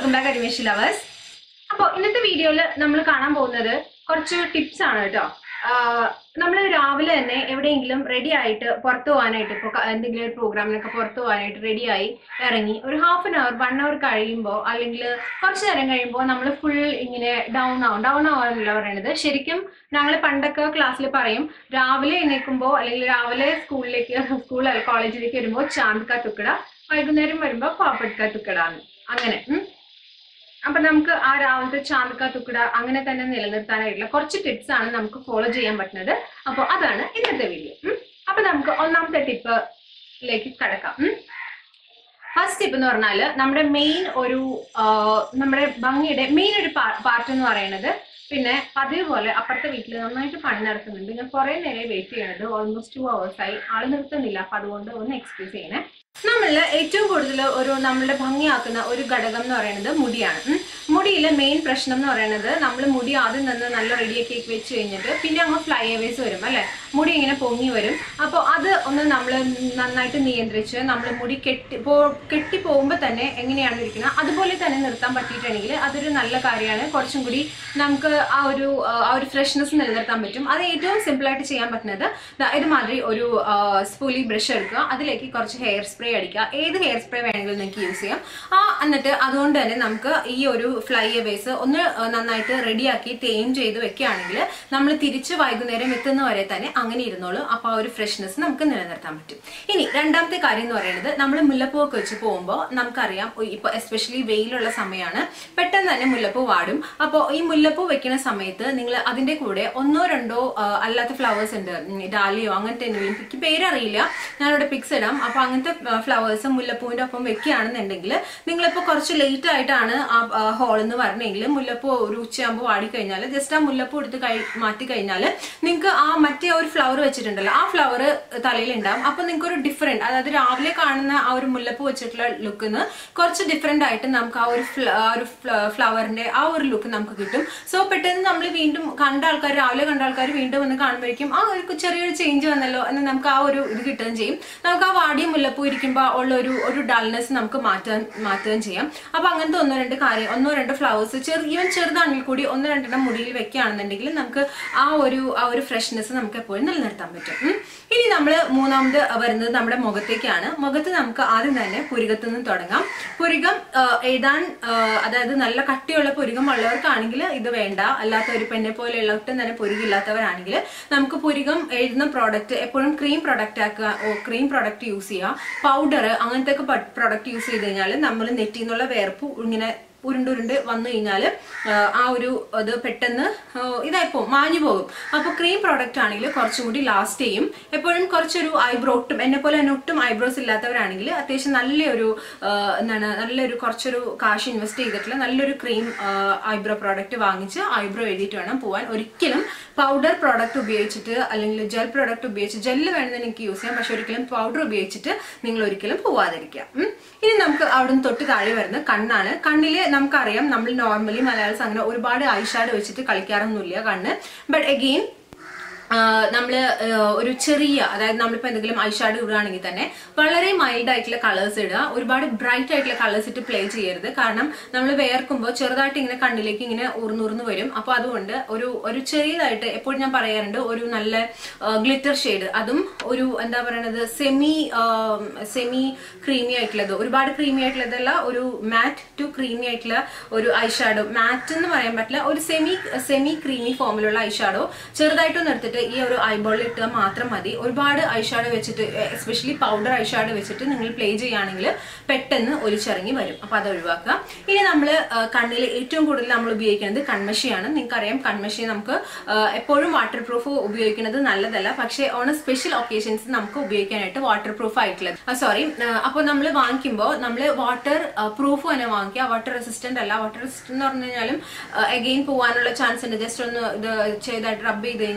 Welcome back അരിമേഷി lovers അപ്പോൾ ഇന്നത്തെ വീഡിയോയിൽ നമ്മൾ കാണാൻ പോകുന്നത് കുറച്ച് ടിപ്സ് ആണ് കേട്ടോ നമ്മൾ രാവിലെ തന്നെ എവിടെയെങ്കിലും റെഡി ആയിട്ട് പുറത്തു പോകാനായിട്ട് ഇപ്പോൾ എന്തെങ്കിലും ഒരു പ്രോഗ്രാമിനൊക്കെ പുറത്തു പോകാനായിട്ട് റെഡി ആയി ഇറങ്ങി ഒരു half an hour one hour കഴിയുമ്പോൾ അല്ലെങ്കിൽ കുറച്ച് നേരം കഴിയുമ്പോൾ നമ്മൾ ഫുൾ ഇങ്ങനെ ഡൗൺ ആവും ഡൗൺ ആവാനല്ല പറയണത് ശരിക്കും ഞങ്ങൾ പണ്ടൊക്കെ ക്ലാസ്സിൽ പറയും രാവിലെ എണീക്കുമ്പോൾ അല്ലെങ്കിൽ രാവിലെ സ്കൂളിലേക്ക് സ്കൂൾ കോളേജിലേക്ക് വരുമ്പോൾ ചാന്ദ് കാ തുക്കട വൈകുന്നേരം വരുമ്പോൾ പാപ്പട് കാ തുക്കട എന്ന് അങ്ങനെ ഉം. അപ്പൊ നമുക്ക് ആ രാവിലത്തെ ചാന്തക്ക തുക്കട അങ്ങനെ തന്നെ നിലനിർത്താനായിട്ടുള്ള കുറച്ച് ടിപ്സ് ആണ് നമുക്ക് ഫോളോ ചെയ്യാൻ പറ്റുന്നത് അപ്പോൾ അതാണ് ഇന്നത്തെ വീഡിയോ ഉം. അപ്പൊ നമുക്ക് ഒന്നാമത്തെ ടിപ്പിലേക്ക് കടക്കാം ഫസ്റ്റ് ടിപ്പ് എന്ന് പറഞ്ഞാല് നമ്മുടെ മെയിൻ ഒരു ആ, നമ്മുടെ ഭംഗിയുടെ മെയിൻ ഒരു പാർട്ട് എന്ന് പറയുന്നത് പിന്നെ പതിവ് പോലെ അപ്പുറത്തെ വീട്ടിൽ നന്നായിട്ട് പണി നടക്കുന്നുണ്ട് ഞാൻ കുറെ നേരം വെയിറ്റ് ചെയ്യണത് ഓൾമോസ്റ്റ് ടു അവേഴ്സ് ആയി ആള് നിർത്തുന്നില്ല അപ്പൊ അതുകൊണ്ട് ഒന്ന് എക്സ്ക്യൂസ് ചെയ്യണേ നമ്മളിൽ ഏറ്റവും കൂടുതൽ ഒരു നമ്മളുടെ ഭംഗിയാക്കുന്ന ഒരു ഘടകം എന്ന് പറയുന്നത് മുടിയാണ് ഉം. മുടിയിലെ മെയിൻ പ്രശ്നം എന്ന് പറയുന്നത് നമ്മൾ മുടി ആദ്യം നിന്ന് നല്ല റെഡിയാക്കി വെച്ച് കഴിഞ്ഞിട്ട് പിന്നെ അങ്ങ് ഫ്ലൈ അവേസ് വരും അല്ലെ മുടി ഇങ്ങനെ പൊങ്ങി വരും അപ്പോൾ അത് ഒന്ന് നമ്മൾ നന്നായിട്ട് നിയന്ത്രിച്ച് നമ്മൾ മുടി കെട്ടി പോ കെട്ടി പോകുമ്പോൾ തന്നെ എങ്ങനെയാണ് ഇരിക്കുന്നത് അതുപോലെ തന്നെ നിർത്താൻ പറ്റിയിട്ടുണ്ടെങ്കിൽ അതൊരു നല്ല കാര്യമാണ് കുറച്ചും കൂടി നമുക്ക് ആ ഒരു ആ, ആ ഒരു ഫ്രഷ്നെസ് നിലനിർത്താൻ പറ്റും അത് ഏറ്റവും സിമ്പിൾ ആയിട്ട് ചെയ്യാൻ പറ്റുന്നത് ദാ ഇതുമാതിരി ഒരു സ്പൂലി ബ്രഷ് എടുക്കുക അതിലേക്ക് കുറച്ച് ഹെയർ സ്പ്രേ അടിക്കുക ഏത് ഹെയർ സ്പ്രേ വേണമെങ്കിലും നിങ്ങൾക്ക് യൂസ് ചെയ്യാം ആ എന്നിട്ട് അതുകൊണ്ട് തന്നെ നമുക്ക് ഈ ഒരു ഫ്ലൈ അവേസ് ഒന്ന് ആ, നന്നായിട്ട് റെഡിയാക്കി തേം ചെയ്ത് വെക്കുകയാണെങ്കിൽ നമ്മൾ തിരിച്ച് വൈകുന്നേരം എത്തുന്ന വരെ തന്നെ അങ്ങനെ ഇരുന്നോളൂ അപ്പോൾ ആ ഒരു ഫ്രഷ്നെസ് നമുക്ക് നിലനിർത്താൻ പറ്റും ഇനി രണ്ടാമത്തെ കാര്യം എന്ന് പറയുന്നത് നമ്മൾ മുല്ലപ്പൂവൊക്കെ വെച്ച് പോകുമ്പോൾ നമുക്കറിയാം ഇപ്പൊ എസ്പെഷ്യലി വെയിലുള്ള സമയമാണ് പെട്ടെന്ന് തന്നെ മുല്ലപ്പൂ വാടും അപ്പോൾ ഈ മുല്ലപ്പൂ വെക്കുന്ന സമയത്ത് നിങ്ങൾ അതിന്റെ കൂടെ ഒന്നോ രണ്ടോ ആ, അല്ലാത്ത ഫ്ലവേഴ്സ് ഉണ്ട് ഉം, ഡാലിയോ അങ്ങനത്തെ എന്തെങ്കിലും എനിക്ക് പേരറിയില്ല ഞാനിവിടെ പിക്സ് ഇടാം അപ്പൊ അങ്ങനത്തെ ഫ്ലവേഴ്സ് മുല്ലപ്പൂവിന്റെ ഒപ്പം വെക്കുകയാണെന്നുണ്ടെങ്കിൽ നിങ്ങളിപ്പോൾ കുറച്ച് ലേറ്റ് ആയിട്ടാണ് ആ ഹോൾ എന്ന് പറഞ്ഞെങ്കിൽ മുല്ലപ്പൂ ഒരു ഉച്ചയാകുമ്പോൾ വാടിക്കഴിഞ്ഞാൽ ജസ്റ്റ് ആ മുല്ലപ്പൂ എടുത്ത് കഴി മാറ്റി കഴിഞ്ഞാൽ നിങ്ങൾക്ക് ആ മറ്റേ ഒരു ഫ്ലവർ വെച്ചിട്ടുണ്ടല്ലോ ആ ഫ്ലവർ തലയിൽ ഉണ്ടാവും അപ്പൊ നിങ്ങൾക്ക് ഒരു ഡിഫറെന്റ് അതായത് രാവിലെ കാണുന്ന ആ ഒരു മുല്ലപ്പൂ വെച്ചിട്ടുള്ള ലുക്കിന്ന് കുറച്ച് ഡിഫറെന്റ് ആയിട്ട് നമുക്ക് ആ ഒരു ഫ്ല- ആ ഒരു ഫ്ലവറിന്റെ ആ ഒരു ലുക്ക് നമുക്ക് കിട്ടും സോ പെട്ടെന്ന് നമ്മൾ വീണ്ടും കണ്ട ആൾക്കാർ രാവിലെ കണ്ട ആൾക്കാർ വീണ്ടും വന്ന് കാണുമ്പോഴേക്കും ആ ഒരു ചെറിയൊരു ചേഞ്ച് വന്നല്ലോ എന്ന് നമുക്ക് ആ ഒരു ഇത് കിട്ടുകയും ചെയ്യും നമുക്ക് ആ വാടിയ മുല്ലപ്പൂ ഇരിക്കുമ്പോൾ ഉള്ള ഒരു ഒരു ഡൾനെസ് നമുക്ക് മാറ്റാൻ മാറ്റുകയും ചെയ്യാം അപ്പൊ അങ്ങനത്തെ ഒന്നോ രണ്ട് കാര്യം ഒന്നോ രണ്ട് ഫ്ലവേഴ്സ് ചെറു ഈവൻ ചെറുതാണെങ്കിൽ കൂടി ഒന്ന് രണ്ടെണ്ണം മുടിയിൽ വെക്കുകയാണെന്നുണ്ടെങ്കിൽ നമുക്ക് ആ ഒരു ആ ഒരു ഫ്രഷ്നെസ് നമുക്ക് എപ്പോഴും നിലനിർത്താൻ പറ്റും ഉം. ഇനി നമ്മൾ മൂന്നാമത് വരുന്നത് നമ്മുടെ മുഖത്തേക്കാണ് മുഖത്ത് നമുക്ക് ആദ്യം തന്നെ പുരികത്തു നിന്ന് തുടങ്ങാം പുരികം ആ, എഴുതാൻ ആ, അതായത് നല്ല കട്ടിയുള്ള പുരികം ഉള്ളവർക്കാണെങ്കിൽ ഇത് വേണ്ട അല്ലാത്തവർ ഇപ്പൊ എന്നെ പോലെയുള്ള ഒട്ടും തന്നെ പുരികില്ലാത്തവരാണെങ്കിൽ നമുക്ക് പുരികം എഴുതുന്ന പ്രോഡക്റ്റ് എപ്പോഴും ക്രീം പ്രൊഡക്റ്റ് ആക്കുക ക്രീം പ്രൊഡക്റ്റ് യൂസ് ചെയ്യുക പൗഡർ അങ്ങനത്തെ ഒക്കെ പ്രൊഡക്റ്റ് യൂസ് ചെയ്ത് കഴിഞ്ഞാൽ നമ്മൾ നെറ്റിൽ നിന്നുള്ള വേർപ്പ് ഇങ്ങനെ ഉരുണ്ടുരുണ്ട് വന്നു കഴിഞ്ഞാൽ ആ ഒരു ഇത് പെട്ടെന്ന് ആ, ഇതായി പോകും മാഞ്ഞു പോകും അപ്പോൾ ക്രീം പ്രോഡക്റ്റ് ആണെങ്കിൽ കുറച്ചും കൂടി ലാസ്റ്റ് ചെയ്യും എപ്പോഴും കുറച്ചൊരു ഐബ്രോ ഒട്ടും എന്നെ പോലെ തന്നെ ഒട്ടും ഐബ്രോസ് ഇല്ലാത്തവരാണെങ്കിൽ അത്യാവശ്യം നല്ലൊരു ആ, എന്താണ് നല്ലൊരു കുറച്ചൊരു കാശ് ഇൻവെസ്റ്റ് ചെയ്തിട്ടുള്ള നല്ലൊരു ക്രീം ഐബ്രോ പ്രോഡക്റ്റ് വാങ്ങിച്ച് ഐബ്രോ എഴുതിയിട്ട് വേണം പോവാൻ ഒരിക്കലും പൗഡർ പ്രോഡക്റ്റ് ഉപയോഗിച്ചിട്ട് അല്ലെങ്കിൽ ജെൽ പ്രോഡക്റ്റ് ഉപയോഗിച്ച് ജെല്ല് വേണമെന്ന് എനിക്ക് യൂസ് ചെയ്യാം പക്ഷെ ഒരിക്കലും പൗഡർ ഉപയോഗിച്ചിട്ട് നിങ്ങൾ ഒരിക്കലും പോവാതിരിക്കുക ഉം. ഇനി നമുക്ക് അവിടുന്ന് തൊട്ട് താഴെ വരുന്ന കണ്ണാണ് കണ്ണില് നമുക്കറിയാം നമ്മൾ നോർമലി മലയാളീസ് അങ്ങനെ ഒരുപാട് ഐഷാഡ് വെച്ചിട്ട് കളിക്കാറൊന്നുമില്ല കണ്ണ് ബട്ട് അഗെയിൻ നമ്മൾ ഒരു ചെറിയ അതായത് നമ്മളിപ്പോൾ എന്തെങ്കിലും ഐഷാഡ് ഇടുകയാണെങ്കിൽ തന്നെ വളരെ മൈൽഡ് ആയിട്ടുള്ള കളേഴ്സ് ഇടുക ഒരുപാട് ബ്രൈറ്റ് ആയിട്ടുള്ള കളേഴ്സ് ഇട്ട് പ്ലേ ചെയ്യരുത് കാരണം നമ്മൾ വേർക്കുമ്പോൾ ചെറുതായിട്ട് ഇങ്ങനെ കണ്ണിലേക്ക് ഇങ്ങനെ ഊർന്നൂർന്ന് വരും അപ്പോൾ അതുകൊണ്ട് ഒരു ഒരു ചെറിയതായിട്ട് എപ്പോഴും ഞാൻ പറയാറുണ്ട് ഒരു നല്ല ഗ്ലിറ്റർ ഷെയ്ഡ് അതും ഒരു എന്താ പറയണത് സെമി സെമി ക്രീമി ആയിട്ടുള്ളത് ഒരുപാട് ക്രീമി ആയിട്ടുള്ളതല്ല ഒരു മാറ്റ് ടു ക്രീമി ആയിട്ടുള്ള ഒരു ഐഷാഡോ മാറ്റ് എന്ന് പറയാൻ പറ്റില്ല ഒരു സെമി സെമി ക്രീമി ഫോമിലുള്ള ഐഷാഡോ ചെറുതായിട്ടൊന്ന് എടുത്തിട്ട് ഈ ഒരു ഐബോളിൽ ഇട്ടാൽ മാത്രം മതി ഒരുപാട് ഐഷാഡോ വെച്ചിട്ട് എസ്പെഷ്യലി പൗഡർ ഐഷാഡോ വെച്ചിട്ട് നിങ്ങൾ പ്ലേ ചെയ്യുകയാണെങ്കിൽ പെട്ടെന്ന് ഒലിച്ചിറങ്ങി വരും അപ്പൊ അത് ഒഴിവാക്കുക ഇനി നമ്മൾ കണ്ണിൽ ഏറ്റവും കൂടുതൽ നമ്മൾ ഉപയോഗിക്കുന്നത് കൺമഷിയാണ് നിങ്ങൾക്കറിയാം കൺമഷി നമുക്ക് ആ, എപ്പോഴും വാട്ടർ പ്രൂഫ് ഉപയോഗിക്കുന്നത് നല്ലതല്ല പക്ഷേ ഓൺ സ്പെഷ്യൽ ഒക്കേഷൻസ് നമുക്ക് ഉപയോഗിക്കാനായിട്ട് വാട്ടർ പ്രൂഫ് ആയിട്ടുള്ളത് സോറി അപ്പോൾ നമ്മൾ വാങ്ങിക്കുമ്പോൾ നമ്മൾ വാട്ടർ പ്രൂഫ് തന്നെ വാങ്ങിക്കുക വാട്ടർ റെസിസ്റ്റന്റ് അല്ല വാട്ടർ റെസിസ്റ്റന്റ് എന്ന് പറഞ്ഞു കഴിഞ്ഞാലും അഗെയിൻ പോകാനുള്ള ചാൻസ് ഉണ്ട് ജസ്റ്റ് ഒന്ന് ഇത് ചെയ്തായിട്ട് റബ്ബ് ചെയ്ത് കഴിഞ്ഞാൽ വാട്ടർ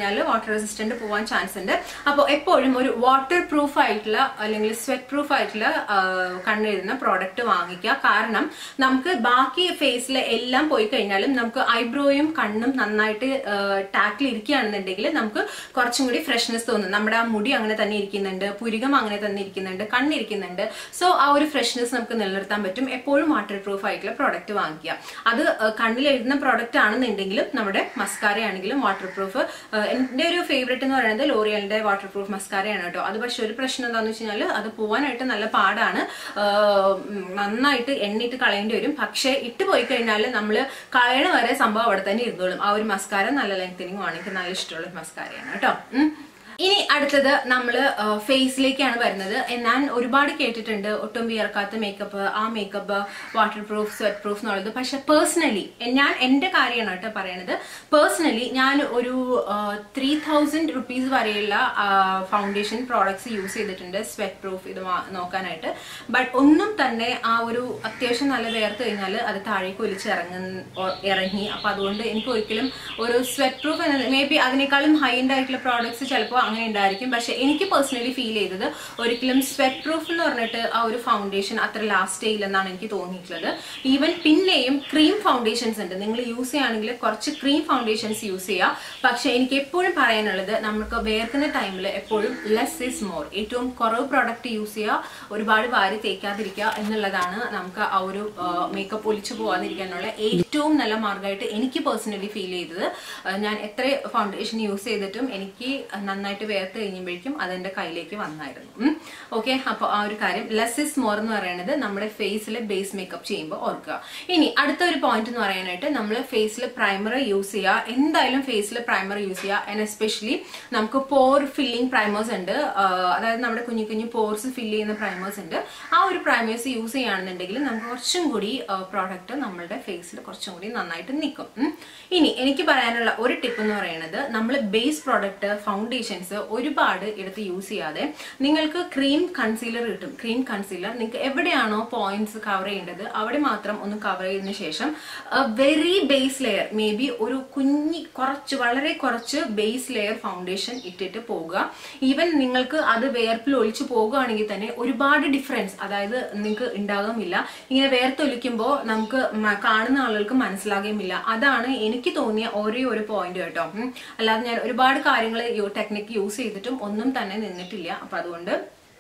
വാട്ടർ റെസിസ്റ്റന്റ് പോകാൻ ചാൻസ് ഉണ്ട് അപ്പോൾ എപ്പോഴും ഒരു വാട്ടർ പ്രൂഫ് ആയിട്ടുള്ള അല്ലെങ്കിൽ സ്വെറ്റ് പ്രൂഫ് ആയിട്ടുള്ള ആ, കണ്ണെഴുതുന്ന പ്രോഡക്റ്റ് വാങ്ങിക്കുക കാരണം നമുക്ക് ബാക്കി ഫേസിലെ എല്ലാം പോയി കഴിഞ്ഞാലും നമുക്ക് ഐബ്രോയും കണ്ണും നന്നായിട്ട് ടാക്കിൽ ഇരിക്കുകയാണെന്നുണ്ടെങ്കിൽ നമുക്ക് കുറച്ചും കൂടി ഫ്രഷ്നെസ് തോന്നും നമ്മുടെ ആ മുടി അങ്ങനെ തന്നെ ഇരിക്കുന്നുണ്ട് പുരികം അങ്ങനെ തന്നെ ഇരിക്കുന്നുണ്ട് കണ്ണിരിക്കുന്നുണ്ട് സോ ആ ഒരു ഫ്രഷ്നെസ് നമുക്ക് നിലനിർത്താൻ പറ്റും എപ്പോഴും വാട്ടർ പ്രൂഫ് ആയിട്ടുള്ള പ്രോഡക്റ്റ് വാങ്ങിക്കുക അത് ആ, കണ്ണിൽ എഴുതുന്ന പ്രോഡക്റ്റ് ആണെന്നുണ്ടെങ്കിലും നമ്മുടെ മസ്കാര ആണെങ്കിലും വാട്ടർ പ്രൂഫ് എൻ്റെ ഒരു ഫേവറേറ്റ് എന്ന് പറയുന്നത് ലോറിയലിന്റെ വാട്ടർ പ്രൂഫ് മസ്കാരയാണ് കേട്ടോ അത് പക്ഷെ ഒരു പ്രശ്നം എന്താണെന്ന് വെച്ച് കഴിഞ്ഞാൽ അത് പോകാനായിട്ട് നല്ല പാടാണ് ആ, ഉം, നന്നായിട്ട് എണ്ണിട്ട് കളയേണ്ടി വരും പക്ഷേ ഇട്ട് പോയി കഴിഞ്ഞാൽ നമ്മൾ കളയണ വരെ സംഭവം അവിടെ തന്നെ ഇരുന്നോളും ആ ഒരു മസ്കാര നല്ല ലെങ്തനിങ് ആണ് എനിക്ക് നല്ല ഇഷ്ടമുള്ള മസ്കാരയാണ് കേട്ടോ ഉം. ഇനി അടുത്തത് നമ്മൾ ഫേസിലേക്കാണ് വരുന്നത് ഞാൻ ഒരുപാട് കേട്ടിട്ടുണ്ട് ഒട്ടും വിയർക്കാത്ത മേക്കപ്പ് ആ makeup waterproof sweatproof എന്നുള്ളത് പക്ഷെ പേഴ്സണലി ഞാൻ എൻ്റെ കാര്യമാണ് കേട്ടോ പറയണത് പേഴ്സണലി ഞാൻ ഒരു ത്രീ തൗസൻഡ് റുപ്പീസ് വരെയുള്ള ഫൗണ്ടേഷൻ പ്രോഡക്ട്സ് യൂസ് ചെയ്തിട്ടുണ്ട് സ്വെറ്റ് പ്രൂഫ് ഇത് വാ- നോക്കാനായിട്ട് ബട്ട് ഒന്നും തന്നെ ആ ഒരു അത്യാവശ്യം നല്ല വേർത്ത് കഴിഞ്ഞാൽ അത് താഴേക്ക് ഒലിച്ച് ഇറങ്ങുന്ന ഒ- ഇറങ്ങി അപ്പൊ അതുകൊണ്ട് എനിക്ക് ഒരിക്കലും ഒരു സ്വെറ്റ് പ്രൂഫ് എന്നത് മേ ബി അതിനേക്കാളും ഹൈ എൻഡ് ആയിട്ടുള്ള പ്രോഡക്ട്സ് ചിലപ്പോൾ അങ്ങനെ ഉണ്ടായിരിക്കും പക്ഷെ എനിക്ക് പേഴ്സണലി ഫീൽ ചെയ്തത് ഒരിക്കലും സ്വെറ്റ് പ്രൂഫ് എന്ന് പറഞ്ഞിട്ട് ആ ഒരു ഫൗണ്ടേഷൻ അത്ര ലാസ്റ്റ് ചെയ്യില്ലെന്നാണ് എനിക്ക് തോന്നിയിട്ടുള്ളത് ഈവൻ പിന്നെയും ക്രീം ഫൗണ്ടേഷൻസ് ഉണ്ട് നിങ്ങൾ യൂസ് ചെയ്യുകയാണെങ്കിൽ കുറച്ച് ക്രീം ഫൗണ്ടേഷൻസ് യൂസ് ചെയ്യുക പക്ഷെ എനിക്ക് എപ്പോഴും പറയാനുള്ളത് നമുക്ക് വേർക്കുന്ന ടൈമിൽ എപ്പോഴും ലെസ് ഇസ് മോർ ഏറ്റവും കുറവ് പ്രോഡക്റ്റ് യൂസ് ചെയ്യുക ഒരുപാട് വാരി തേക്കാതിരിക്കുക എന്നുള്ളതാണ് നമുക്ക് ആ ഒരു മേക്കപ്പ് ഒലിച്ചു പോകാതിരിക്കാനുള്ള ഏറ്റവും നല്ല മാർഗമായിട്ട് എനിക്ക് പേഴ്സണലി ഫീൽ ചെയ്തത് ആ, ഞാൻ എത്ര ഫൗണ്ടേഷൻ യൂസ് ചെയ്തിട്ടും എനിക്ക് നന്നായിട്ട് വേർത്ത് കഴിയുമ്പോഴേക്കും അതെന്റെ കയ്യിലേക്ക് വന്നായിരുന്നു ഓക്കെ അപ്പോൾ ആ ഒരു കാര്യം ലെസ് ഇസ് മോർ എന്ന് പറയുന്നത് നമ്മുടെ ഫേസിൽ ബേസ് മേക്കപ്പ് ചെയ്യുമ്പോൾ ഓർക്കുക ഇനി അടുത്ത ഒരു പോയിന്റ് എന്ന് പറയാനായിട്ട് നമ്മൾ ഫേസിൽ പ്രൈമർ യൂസ് ചെയ്യുക എന്തായാലും ഫേസിൽ പ്രൈമർ യൂസ് ചെയ്യുക ആൻഡ് എസ്പെഷ്യലി നമുക്ക് പോർ ഫില്ലിംഗ് പ്രൈമേഴ്സ് ഉണ്ട് ആ, അതായത് നമ്മുടെ കുഞ്ഞു കുഞ്ഞു പോർസ് ഫില്ല് ചെയ്യുന്ന പ്രൈമേഴ്സ് ഉണ്ട് ആ ഒരു പ്രൈമേഴ്സ് യൂസ് ചെയ്യുകയാണെന്നുണ്ടെങ്കിൽ നമുക്ക് കുറച്ചും കൂടി പ്രോഡക്റ്റ് നമ്മളുടെ ഫേസിൽ കുറച്ചും കൂടി നന്നായിട്ട് നിൽക്കും ഉം. ഇനി എനിക്ക് പറയാനുള്ള ഒരു ടിപ്പ് എന്ന് പറയുന്നത് നമ്മൾ ബേസ് പ്രോഡക്റ്റ് ഫൗണ്ടേഷൻസ് ഒരുപാട് എടുത്ത് യൂസ് ചെയ്യാതെ നിങ്ങൾക്ക് ക്രീം കൺസീലർ കിട്ടും ക്രീം കൺസീലർ നിങ്ങൾക്ക് എവിടെയാണോ പോയിന്റ്സ് കവർ ചെയ്യേണ്ടത് അവിടെ മാത്രം ഒന്ന് കവർ ചെയ്തതിനു ശേഷം very base layer maybe ഒരു കുഞ്ഞി കുറച്ച് വളരെ കുറച്ച് ബേസ് ലെയർ ഫൗണ്ടേഷൻ ഇട്ടിട്ട് പോകുക ഈവൻ നിങ്ങൾക്ക് അത് വേർപ്പിൽ ഒഴിച്ചു പോകുകയാണെങ്കിൽ തന്നെ ഒരുപാട് ഡിഫറൻസ് അതായത് നിങ്ങൾക്ക് ഉണ്ടാകുമില്ല ഇങ്ങനെ വേർത്തൊലിക്കുമ്പോൾ നമുക്ക് മ- കാണുന്ന ആളുകൾക്ക് മനസ്സിലാകുകയുമില്ല അതാണ് എനിക്ക് തോന്നിയ ഒരേ ഒരു പോയിന്റ് കേട്ടോ ഉം. അല്ലാതെ ഞാൻ ഒരുപാട് കാര്യങ്ങൾ ടെക്നിക്ക് യൂസ് ചെയ്തിട്ടും ഒന്നും തന്നെ നിന്നിട്ടില്ല അപ്പൊ അതുകൊണ്ട്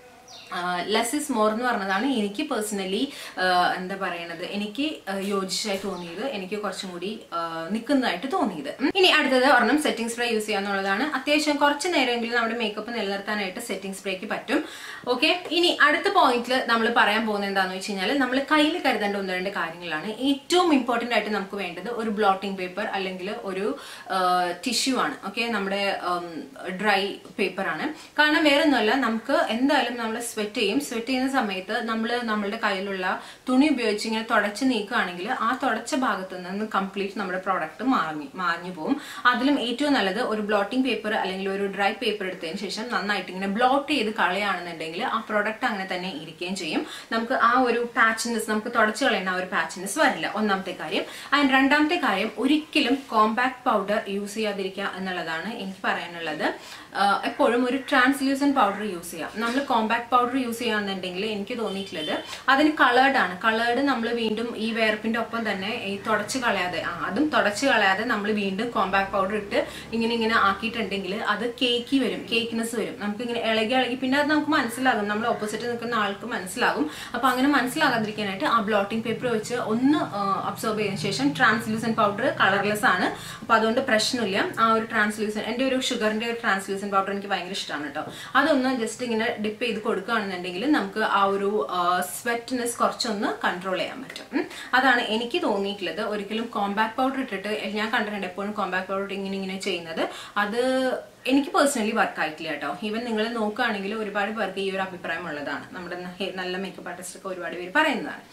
ലെസ് ഇസ് മോർ എന്ന് പറഞ്ഞതാണ് എനിക്ക് പേഴ്സണലി എന്താ പറയണത് എനിക്ക് ആ, യോജിച്ചായി തോന്നിയത് എനിക്ക് കുറച്ചും കൂടി ആ, നിൽക്കുന്നതായിട്ട് തോന്നിയത് ഉം. ഇനി അടുത്തത് ഒരെണ്ണം സെറ്റിംഗ് സ്പ്രേ യൂസ് ചെയ്യാന്നുള്ളതാണ് അത്യാവശ്യം കുറച്ച് നേരമെങ്കിലും നമ്മുടെ മേക്കപ്പ് നിലനിർത്താനായിട്ട് സെറ്റിംഗ് സ്പ്രേക്ക് പറ്റും ഓക്കെ ഇനി അടുത്ത പോയിന്റിൽ നമ്മൾ പറയാൻ പോകുന്നത് എന്താണെന്ന് വെച്ച് കഴിഞ്ഞാൽ നമ്മൾ കയ്യിൽ കരുതേണ്ട ഒന്ന് രണ്ട് കാര്യങ്ങളാണ് ഏറ്റവും ഇമ്പോർട്ടന്റ് ആയിട്ട് നമുക്ക് വേണ്ടത് ഒരു ബ്ലോട്ടിംഗ് പേപ്പർ അല്ലെങ്കിൽ ഒരു ടിഷ്യൂ ആണ് ഓക്കെ നമ്മുടെ ഡ്രൈ പേപ്പർ ആണ് കാരണം വേറെ ഒന്നുമല്ല നമുക്ക് എന്തായാലും നമ്മൾ സ്വെറ്റ് ചെയ്യും സ്വെറ്റ് ചെയ്യുന്ന സമയത്ത് നമ്മൾ നമ്മളുടെ കയ്യിലുള്ള തുണി ഉപയോഗിച്ച് ഇങ്ങനെ തുടച്ച് നീക്കുകയാണെങ്കിൽ ആ തുടച്ച ഭാഗത്ത് നിന്ന് കംപ്ലീറ്റ് നമ്മുടെ പ്രോഡക്റ്റ് മാറി മാഞ്ഞു പോകും അതിലും ഏറ്റവും നല്ലത് ഒരു ബ്ലോട്ടിംഗ് പേപ്പർ അല്ലെങ്കിൽ ഒരു ഡ്രൈ പേപ്പർ എടുത്തതിന് ശേഷം നന്നായിട്ട് ഇങ്ങനെ ബ്ലോട്ട് ചെയ്ത് കളയുകയാണെന്നുണ്ടെങ്കിൽ ആ പ്രോഡക്റ്റ് അങ്ങനെ തന്നെ ഇരിക്കുകയും ചെയ്യും നമുക്ക് ആ ഒരു പാച്ചിനെസ് നമുക്ക് തുടച്ചു കളയുന്ന ആ ഒരു പാച്ചിനെസ് വരില്ല ഒന്നാമത്തെ കാര്യം ആൻഡ് രണ്ടാമത്തെ കാര്യം ഒരിക്കലും കോമ്പാക്ട് പൗഡർ യൂസ് ചെയ്യാതിരിക്കുക എന്നുള്ളതാണ് എനിക്ക് പറയാനുള്ളത് ആഹ് എപ്പോഴും ഒരു ട്രാൻസ്ലൂസൻ പൗഡർ യൂസ് ചെയ്യാം നമ്മൾ കോമ്പാക്ട് പൗഡർ യൂസ് ചെയ്യാന്നുണ്ടെങ്കിൽ എനിക്ക് തോന്നിയിട്ടുള്ളത് അതിന് കളേർഡ് ആണ് കളേർഡ് നമ്മൾ വീണ്ടും ഈ വേർപ്പിന്റെ ഒപ്പം തന്നെ ഈ തുടച്ച് കളയാതെ ആ അതും തുടച്ച് കളയാതെ നമ്മൾ വീണ്ടും കോമ്പാക്ട് പൗഡർ ഇട്ട് ഇങ്ങനെ ഇങ്ങനെ ആക്കിയിട്ടുണ്ടെങ്കിൽ അത് കേക്കി വരും കേക്കിനെസ് വരും നമുക്ക് ഇങ്ങനെ ഇളകി ഇളകി പിന്നെ അത് നമുക്ക് മനസ്സിലാകും നമ്മൾ ഓപ്പോസിറ്റ് നിൽക്കുന്ന ആൾക്ക് മനസ്സിലാകും അപ്പൊ അങ്ങനെ മനസ്സിലാകാതിരിക്കാനായിട്ട് ആ ബ്ലോട്ടിംഗ് പേപ്പർ വെച്ച് ഒന്ന് അബ്സോർബ് ചെയ്തതിനു ശേഷം ട്രാൻസ്ലൂസൻ പൗഡർ കളർലെസ് ആണ് അപ്പൊ അതുകൊണ്ട് പ്രശ്നമില്ല ആ ഒരു ട്രാൻസ്ലൂസൻ എൻ്റെ ഒരു ഷുഗറിന്റെ ഒരു ട്രാൻസ്ലൂസൻ പൗഡർ എനിക്ക് ഭയങ്കര ഇഷ്ടമാണ് കേട്ടോ അതൊന്ന് ജസ്റ്റ് ഇങ്ങനെ ഡിപ്പ് ചെയ്ത് കൊടുക്കുകയാണെന്നുണ്ടെങ്കിൽ നമുക്ക് ആ ഒരു സ്വെറ്റ്നെസ് കുറച്ചൊന്ന് കൺട്രോൾ ചെയ്യാൻ പറ്റും ഉം. അതാണ് എനിക്ക് തോന്നിയിട്ടുള്ളത് ഒരിക്കലും കോമ്പാക്ട് പൗഡർ ഇട്ടിട്ട് ഞാൻ കണ്ടിട്ടുണ്ട് എപ്പോഴും കോമ്പാക്ട് പൗഡർ ഇങ്ങനെ ഇങ്ങനെ ചെയ്യുന്നത് അത് എനിക്ക് പേഴ്സണലി വർക്ക് ആയിട്ടില്ല കേട്ടോ ഈവൻ നിങ്ങൾ നോക്കുകയാണെങ്കിൽ ഒരുപാട് പേർക്ക് ഈ ഒരു അഭിപ്രായം ഉള്ളതാണ് നമ്മുടെ ന- ഹെ- നല്ല മേക്കപ്പ് ആർട്ടിസ്റ്റ് ഒക്കെ ഒരുപാട് പേര് പറയുന്നതാണ്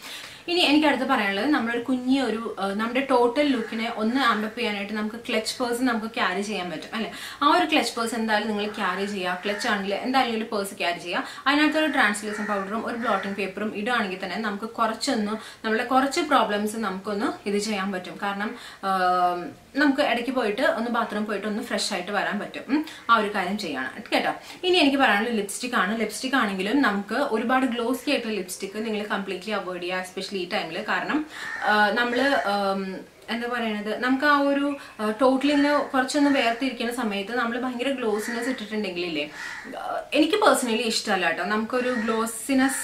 ഇനി എനിക്ക് അടുത്ത് പറയാനുള്ളത് നമ്മളൊരു കുഞ്ഞി ഒരു ആ, നമ്മുടെ ടോട്ടൽ ലുക്കിനെ ഒന്ന് ആംബപ്പ് ചെയ്യാനായിട്ട് നമുക്ക് ക്ലച്ച് പേഴ്സ് നമുക്ക് ക്യാരി ചെയ്യാൻ പറ്റും അല്ലെ ആ ഒരു ക്ലച്ച് പേഴ്സ് എന്തായാലും നിങ്ങൾ ക്യാരി ചെയ്യുക ക്ലച്ച് ആണെങ്കിൽ എന്തായാലും ഒരു പേഴ്സ് ക്യാരി ചെയ്യുക അതിനകത്ത് ഒരു ട്രാൻസ്ലേഷൻ പൗഡറും ഒരു ബ്ലോട്ടിംഗ് പേപ്പറും ഇടുകയാണെങ്കിൽ തന്നെ നമുക്ക് കുറച്ചൊന്ന് നമ്മളെ കുറച്ച് പ്രോബ്ലംസ് നമുക്കൊന്ന് ഇത് ചെയ്യാൻ പറ്റും കാരണം ആം, നമുക്ക് ഇടയ്ക്ക് പോയിട്ട് ഒന്ന് ബാത്റൂം പോയിട്ട് ഒന്ന് ഫ്രഷ് ആയിട്ട് വരാൻ പറ്റും ഉം. ആ ഒരു കാര്യം ചെയ്യണം കേട്ടോ ഇനി എനിക്ക് പറയാനുള്ളത് ലിപ്സ്റ്റിക് ആണ് ലിപ്സ്റ്റിക് ആണെങ്കിലും നമുക്ക് ഒരുപാട് ഗ്ലോസി ആയിട്ടുള്ള ലിപ്സ്റ്റിക് നിങ്ങൾ കംപ്ലീറ്റ്ലി അവോയ്ഡ് ചെയ്യുക എസ്പെഷ്യലി ഈ ടൈമിൽ കാരണം നമ്മൾ എന്താ പറയണത് നമുക്ക് ആ ഒരു ടോട്ടലി ഇങ്ങനെ കുറച്ചൊന്ന് വേർതിരിക്കുന്ന സമയത്ത് നമ്മൾ ഭയങ്കര ഗ്ലോസിനെസ് ഇട്ടിട്ടുണ്ടെങ്കിലില്ലേ ആ, എനിക്ക് പേഴ്സണലി ഇഷ്ടമല്ല കേട്ടോ നമുക്കൊരു ഗ്ലോസിനെസ്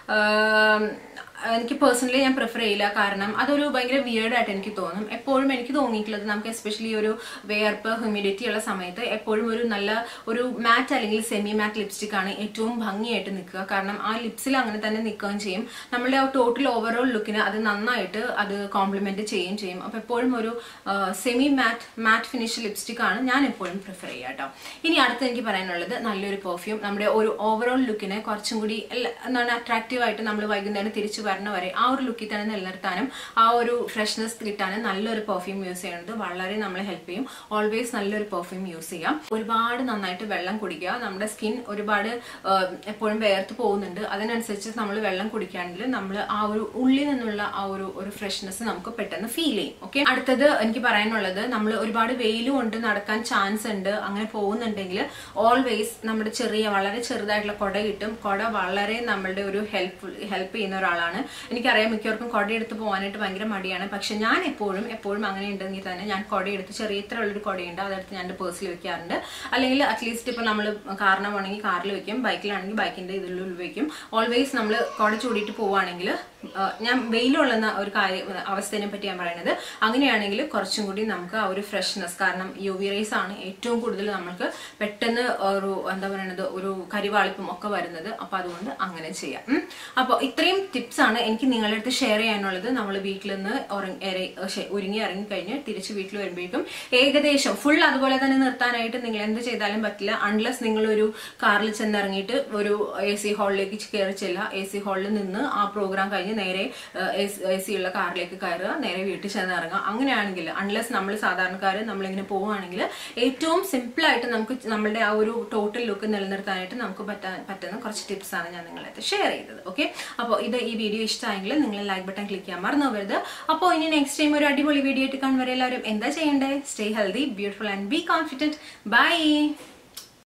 എനിക്ക് പേഴ്സണലി ഞാൻ പ്രിഫർ ചെയ്യില്ല കാരണം അതൊരു ഭയങ്കര വിയേർഡ് ആയിട്ട് എനിക്ക് തോന്നും എപ്പോഴും എനിക്ക് തോന്നിയിട്ടുള്ളത് നമുക്ക് എസ്പെഷ്യലി ഒരു വേർപ്പ് ഹ്യൂമിഡിറ്റി ഉള്ള സമയത്ത് എപ്പോഴും ഒരു നല്ല ഒരു മാറ്റ് അല്ലെങ്കിൽ സെമി മാറ്റ് ലിപ്സ്റ്റിക് ആണ് ഏറ്റവും ഭംഗിയായിട്ട് നിൽക്കുക കാരണം ആ ലിപ്സിൽ അങ്ങനെ തന്നെ നിൽക്കുകയും ചെയ്യും നമ്മുടെ ആ ടോട്ടൽ ഓവറോൾ ലുക്കിന് അത് നന്നായിട്ട് അത് കോംപ്ലിമെന്റ് ചെയ്യുകയും ചെയ്യും അപ്പോൾ എപ്പോഴും ഒരു semi matte matte finish lipstick ആണ് ഞാൻ എപ്പോഴും പ്രിഫർ ചെയ്യുക കേട്ടോ ഇനി അടുത്ത് എനിക്ക് പറയാനുള്ളത് നല്ലൊരു പെർഫ്യൂം നമ്മുടെ ഒരു ഓവറോൾ ലുക്കിനെ കുറച്ചും കൂടി എല്ലാ- എന്താണ് അട്രാക്റ്റീവ് ആയിട്ട് നമ്മൾ വൈകുന്നേരം തിരിച്ചു വരണ വരെ ആ ഒരു ലുക്കിൽ തന്നെ നിലനിർത്താനും ആ ഒരു ഫ്രഷ്നെസ് കിട്ടാനും നല്ലൊരു പെർഫ്യൂം യൂസ് ചെയ്യുന്നത് വളരെ നമ്മളെ ഹെൽപ്പ് ചെയ്യും ഓൾവേസ് നല്ലൊരു പെർഫ്യൂം യൂസ് ചെയ്യാം ഒരുപാട് നന്നായിട്ട് വെള്ളം കുടിക്കുക നമ്മുടെ സ്കിൻ ഒരുപാട് ആ, എപ്പോഴും വേർത്ത് പോകുന്നുണ്ട് അതിനനുസരിച്ച് നമ്മൾ വെള്ളം കുടിക്കുകയാണെങ്കിൽ നമ്മൾ ആ ഒരു ഉള്ളിൽ നിന്നുള്ള ആ ഒരു ഒരു ഫ്രഷ്നെസ് നമുക്ക് പെട്ടെന്ന് ഫീൽ ചെയ്യും ഓക്കെ അടുത്തത് എനിക്ക് പറയാനുള്ളത് നമ്മൾ ഒരുപാട് വെയിൽ കൊണ്ട് നടക്കാൻ ചാൻസ് ഉണ്ട് അങ്ങനെ പോകുന്നുണ്ടെങ്കിൽ ഓൾവേസ് നമ്മുടെ ചെറിയ വളരെ ചെറുതായിട്ടുള്ള കുട കിട്ടും കുട വളരെ നമ്മളുടെ ഒരു ഹെൽപ്പ് ഹെൽപ്പ് ചെയ്യുന്ന ഒരാളാണ് എനിക്കറിയാം മിക്കവർക്കും കുട എടുത്ത് പോകാനായിട്ട് ഭയങ്കര മടിയാണ് പക്ഷെ ഞാൻ എപ്പോഴും എപ്പോഴും അങ്ങനെ ഉണ്ടെങ്കിൽ തന്നെ ഞാൻ കുട എടുത്ത് ചെറിയ ഇത്ര ഉള്ളൊരു കുടയുണ്ട് അതെടുത്ത് ഞാൻ എൻ്റെ പേഴ്സിൽ വെക്കാറുണ്ട് അല്ലെങ്കിൽ അറ്റ്ലീസ്റ്റ് ഇപ്പം നമ്മൾ കാറിന് പോകണമെങ്കിൽ കാറിൽ വെക്കും ബൈക്കിലാണെങ്കിൽ ബൈക്കിൻ്റെ ഇതിലുള്ളിൽ വെക്കും ഓൾവേസ് നമ്മൾ കുട ചൂടിയിട്ട് പോവുകയാണെങ്കിൽ ഞാൻ വെയിലുള്ള ഒരു കാര്യം അവസ്ഥയെ പറ്റി ഞാൻ പറയുന്നത് അങ്ങനെയാണെങ്കിൽ കുറച്ചും കൂടി നമുക്ക് ആ ഒരു ഫ്രഷ്നെസ് കാരണം യു വി റേസ് ആണ് ഏറ്റവും കൂടുതൽ നമുക്ക് പെട്ടെന്ന് ഒരു എന്താ പറയുന്നത് ഒരു കരിവാളിപ്പും ഒക്കെ വരുന്നത് അപ്പൊ അതുകൊണ്ട് അങ്ങനെ ചെയ്യാം ഉം. അപ്പോൾ ഇത്രയും ടിപ്സ് ആണ് എനിക്ക് നിങ്ങളുടെ അടുത്ത് ഷെയർ ചെയ്യാനുള്ളത് നമ്മൾ വീട്ടിൽ നിന്ന് ഉറങ്ങി ഇറ- ശ്ശെ, ഒരുങ്ങി ഇറങ്ങി കഴിഞ്ഞ് തിരിച്ച് വീട്ടിൽ വരുമ്പോഴേക്കും ഏകദേശം ഫുൾ അതുപോലെ തന്നെ നിർത്താനായിട്ട് നിങ്ങൾ എന്ത് ചെയ്താലും പറ്റില്ല അൺലെസ് നിങ്ങളൊരു കാറിൽ ചെന്നിറങ്ങിയിട്ട് ഒരു എ സി ഹാളിലേക്ക് കയറി ചെല്ലുക എ സി ഹാളിൽ നിന്ന് ആ പ്രോഗ്രാം കഴിഞ്ഞ് നേരെ എ സി ഉള്ള കാറിലേക്ക് കയറുക നേരെ വീട്ടിൽ ചെന്ന് ഇറങ്ങുക അങ്ങനെയാണെങ്കിൽ അൺലെസ് നമ്മൾ സാധാരണക്കാർ നമ്മളിങ്ങനെ പോവുകയാണെങ്കിൽ ഏറ്റവും സിമ്പിൾ ആയിട്ട് നമുക്ക് നമ്മളുടെ ആ ഒരു ടോട്ടൽ ലുക്ക് നിലനിർത്താനായിട്ട് നമുക്ക് പറ്റാൻ പറ്റുന്ന കുറച്ച് ടിപ്സ് ആണ് ഞാൻ നിങ്ങളായിട്ട് ഷെയർ ചെയ്തത് ഓക്കെ അപ്പോൾ ഇത് ഈ വീഡിയോ ഇഷ്ടമായെങ്കിൽ നിങ്ങൾ ലൈക്ക് ബട്ടൺ ക്ലിക്ക് ചെയ്യാൻ മറന്നു പോകരുത് അപ്പോൾ ഇനി നെക്സ്റ്റ് ടൈം ഒരു അടിപൊളി വീഡിയോ ആയിട്ട് കാണുവരെ എല്ലാവരും എന്താ ചെയ്യേണ്ടത് stay healthy beautiful and be confident by